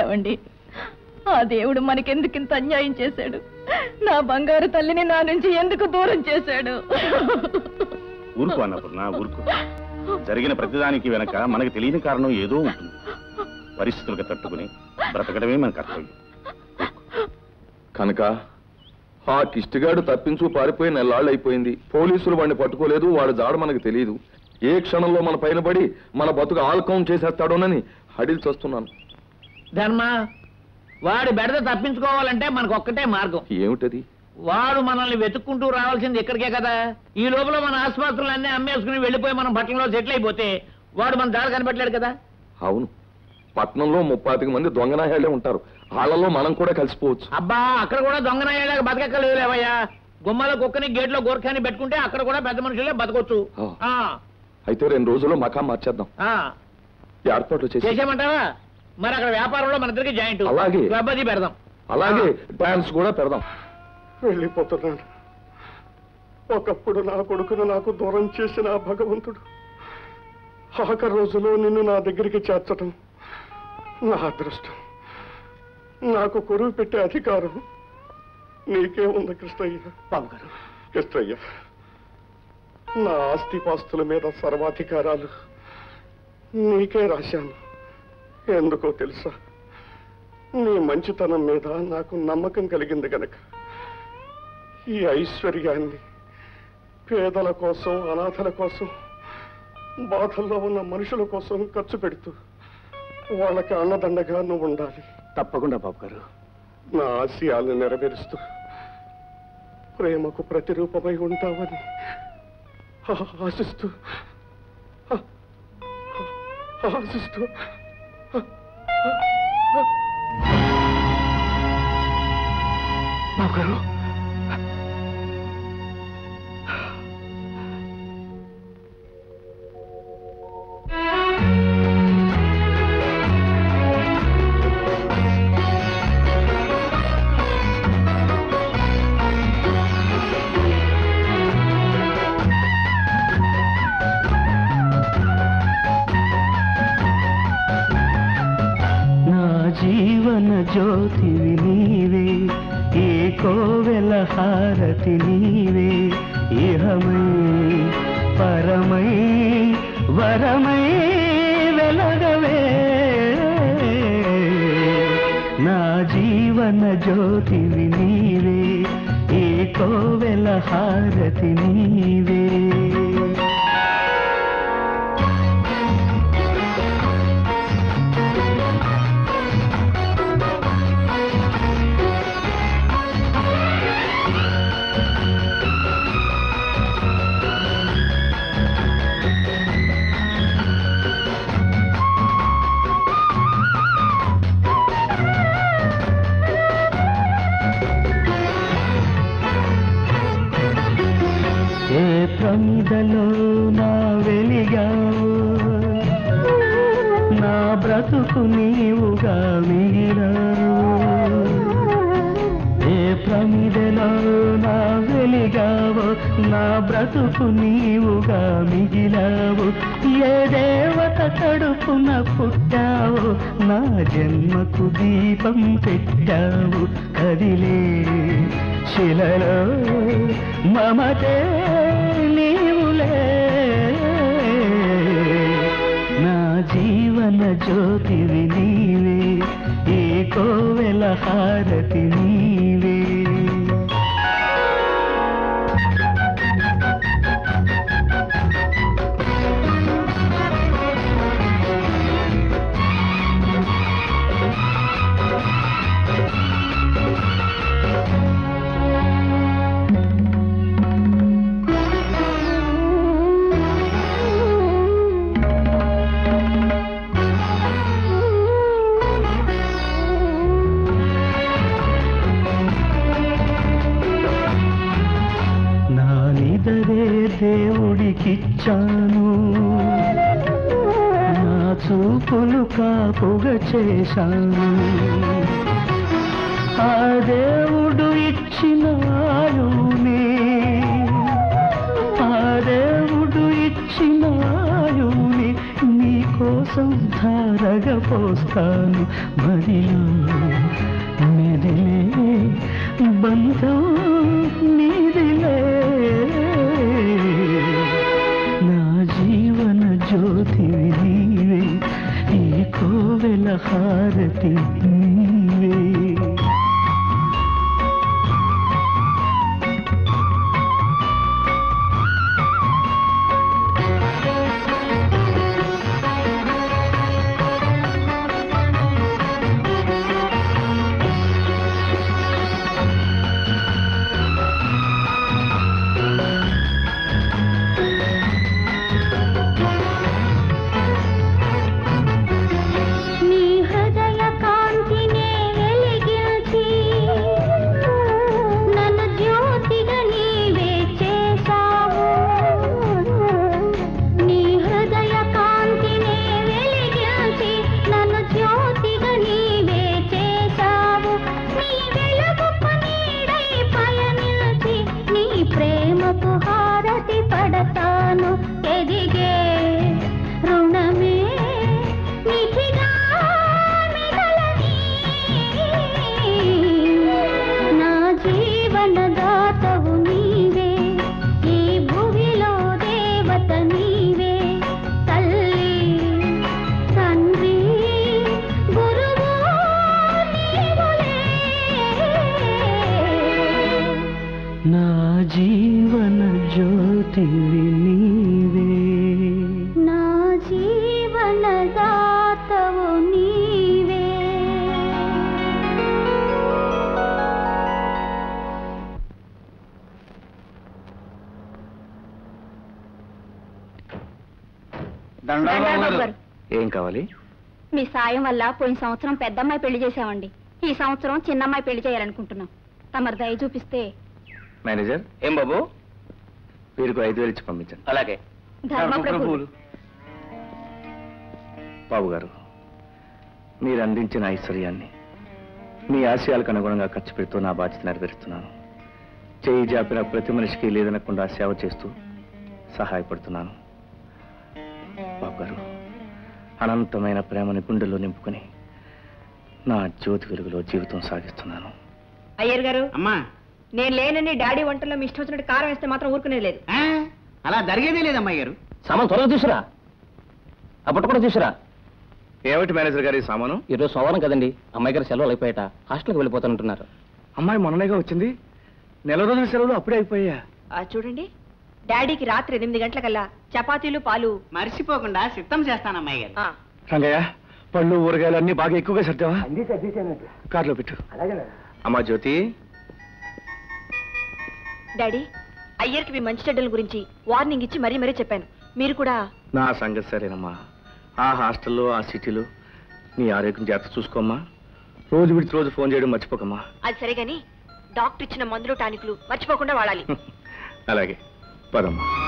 ఏమండి ఆ దేవుడు మనకెందుకు ఇంత అన్యాయం చేశాడు నా బంగారు తల్లిని నా నుంచి ఎందుకు దూరం చేశాడు ఊరుకో అన్నపూర్ణ ఊరుకో జరిగిన ప్రతిదానికి వెనక మనకు తెలియని కారణం ఏదో ఉంటుంది పరిస్థితులకు తట్టుకుని బ్రతకడమే మన కర్తవ్యం కనుక ఆ కిష్టిగాడు తప్పించు పారిపోయి నెల్లాళ్ళు అయిపోయింది పోలీసులు వాడిని పట్టుకోలేదు వాడి జాడ మనకు తెలియదు ఏ క్షణంలో మన పైన పడి మన బతుకు ఆల్కం చేసేస్తాడోనని హడిల్ చేస్తున్నాను ధర్మ వాడి బెడద తప్పించుకోవాలంటే మనకు ఒక్కటే మార్గం ఏమిటది వాడు మనల్ని వెతుక్కుంటూ రావాల్సింది ఇక్కడికే కదా ఈ లోపల మన ఆసుపత్రులన్నీ అమ్మేసుకుని వెళ్ళిపోయి మనం పట్టణంలో సెటిల్ అయిపోతే వాడు మన దారి కనిపెట్టలేడు కదా అవును పట్నంలో ముప్పాతిక మంది దొంగనాయాలే ఉంటారు వాళ్ళలో మనం కూడా కలిసిపోవచ్చు అబ్బా అక్కడ కూడా దొంగనయ్యేలాగా బతకెక్కలేవయ్యా గుమ్మలో కుక్కని గేట్లో గోర్ఖాని పెట్టుకుంటే అక్కడ కూడా పెద్ద మనుషులే బతకొచ్చు ఆ. ఆ, అయితే రెండు రోజుల్లో మకాం మార్చేద్దాం ఆ. ఏర్పాట్లు చేసి చేసేయమంటావా మరి అక్కడ వ్యాపారంలో మన ఇద్దరికి జాయింట్ అలాగే. క్లబ్ అది పెడదాం అలాగే డాన్స్ కూడా పెడదాం వెళ్ళిపోతున్నాను ఒకప్పుడు నా కొడుకును నాకు దూరం చేసిన ఆ భగవంతుడు ఆఖరి రోజులో నిన్ను నా దగ్గరికి చేర్చటం నా అదృష్టం నాకు కొరువు పెట్టే అధికారం నీకే ఉంది కృష్ణయ్య బాబు గారు కృష్ణయ్య నా ఆస్తిపాస్తుల మీద సర్వాధికారాలు నీకే రాశాను ఎందుకో తెలుసా నీ మంచితనం మీద నాకు నమ్మకం కలిగింది గనక ఈ ఐశ్వర్యాన్ని పేదల కోసం అనాథల కోసం బాధల్లో ఉన్న మనుషుల కోసం ఖర్చు పెడుతూ వాళ్ళకి అన్నదండగా నువ్వు ఉండాలి తప్పకుండా బాబు గారు నా ఆశయాలను నెరవేరుస్తూ ప్రేమకు ప్రతిరూపమై ఉంటావని ఆ- ఆశిస్తూ ఆ- ఆ- ఆశిస్తూ బాబు గారు నా జీవన జ్యోతివి నీవే ఈ కోవెల హారతి నీవే ఇహమై పరమై వరమై వెలగవే నా జీవన జ్యోతివి నీవే ఈ కోవెల హారతి నీవే ఏ ప్రమిదలో నా వెలిగావు నా బ్రతుకు నీవుగా మిగిలావు ఏ ప్రమిదలో నా వెలిగావు నా బ్రతుకు నీవుగా మిగిలావు ఏ దేవత కడుపున పుట్టావు నా జన్మకు దీపం పెట్టావు కదిలే శిలలో మమతే నీవులే నా జీవన జ్యోతివి నీవే ఈ కోవెల హారతి నీవే నా నిదరే దేవుడికిచ్చాను నా చూపులు కాపుగా చేశాను ఆ దేవుడు ఇచ్చిన ఆయునే ఆ దేవుడు ఇచ్చిన ఆయుని నీ కోసం కోసం ధారగా పోస్తాను మదిలో మెదిలే బంధం నీదిలే నా జీవన జ్యోతివి నీవే ఈ కోవెల హారతి నీవే నీ హృదయ కాంతినే వెలిగించి నన్ను జ్యోతిగా నీవే చేశావు నీ హృదయ కాంతినే వెలిగించి నన్ను జ్యోతిగా నీవే చేశావు నీ వెలుగుకు నీడై పయనించి నీ ప్రేమకు హారతి పడతాను ఎదిగే రుణమే నిధిగా మిగలని నా జీవన దాతవు నీవే ఈ భూమిలో దేవత నీవే తల్లి తండ్రి గురువు నీవులే నా జీవన జ్యోతివి నీవే నా జీవన దాతవు నీవే ఏం కావాలి మీ సాయం వల్ల పోయిన సంవత్సరం పెద్దమ్మాయి పెళ్లి చేసామండి ఈ సంవత్సరం చిన్నమ్మాయి పెళ్లి చేయాలనుకుంటున్నాం తమరు దయ చూపిస్తే మేనేజర్ ఏం బాబు వీరికి ఐదు వేలు ఇచ్చి పంపించండి అలాగే ధర్మప్రభువులు బాబు గారు మీరు అందించిన ఐశ్వర్యాన్ని మీ ఆశయాలకు అనుగుణంగా ఖర్చు పెడుతూ నా బాధ్యత నెరవేరుస్తున్నాను చేయి జాపిన ప్రతి మనిషికి లేదనకుండా సేవ చేస్తూ సహాయపడుతున్నాను బాబు గారు అనంతమైన ప్రేమని గుండెల్లో నింపుకొని నా జ్యోతి వెలుగులో జీవితం సాగిస్తున్నాను అయ్యర్ గారు అమ్మా నేను లేనని డాడీ వంటల్లో మీ ఇష్టం వచ్చినట్టు కారం వేస్తే మాత్రం ఊరుకునే లేదు ఆ, అలా జరిగేదే లేదమ్మా గారు సామాన్ త్వరగా తీసురా అప్పటి కూడా తీసురా ఏమిటి మేనేజర్ గారి సామాను ఈరోజు సోమవారం కదండి అమ్మాయి గారు సెలవులు అయిపోయాట హాస్టల్కి వెళ్ళిపోతానంటున్నారు అమ్మాయి మొన్ననేగా వచ్చింది నెల రోజుల సెలవులు అప్పుడే అయిపోయా ఆ, చూడండి డాడీకి రాత్రి ఎనిమిది గంటలకల్లా చపాతీలు పాలు మర్చిపోకుండా సిద్ధం చేస్తానమ్మాయి గారు ఆ, రంగయ్య పళ్ళు ఊరగాయలు అన్ని బాగా ఎక్కువగా సర్దావా కార్లో పెట్టు అమ్మా జ్యోతి డాడీ అయ్యర్కి మీ మంచి చెడ్డల గురించి వార్నింగ్ ఇచ్చి మరీ మరీ చెప్పాను మీరు కూడా నా సంగతి సరేనమ్మా ఆ హాస్టల్లో ఆ సిటీలో నీ ఆరోగ్యం జాగ్రత్త చూసుకోమ్మా రోజు విడిచి రోజు ఫోన్ చేయడం మర్చిపోకమ్మా అది సరే గాని డాక్టర్ ఇచ్చిన మందులు టానిక్లు మర్చిపోకుండా వాడాలి అలాగే పదమ్మా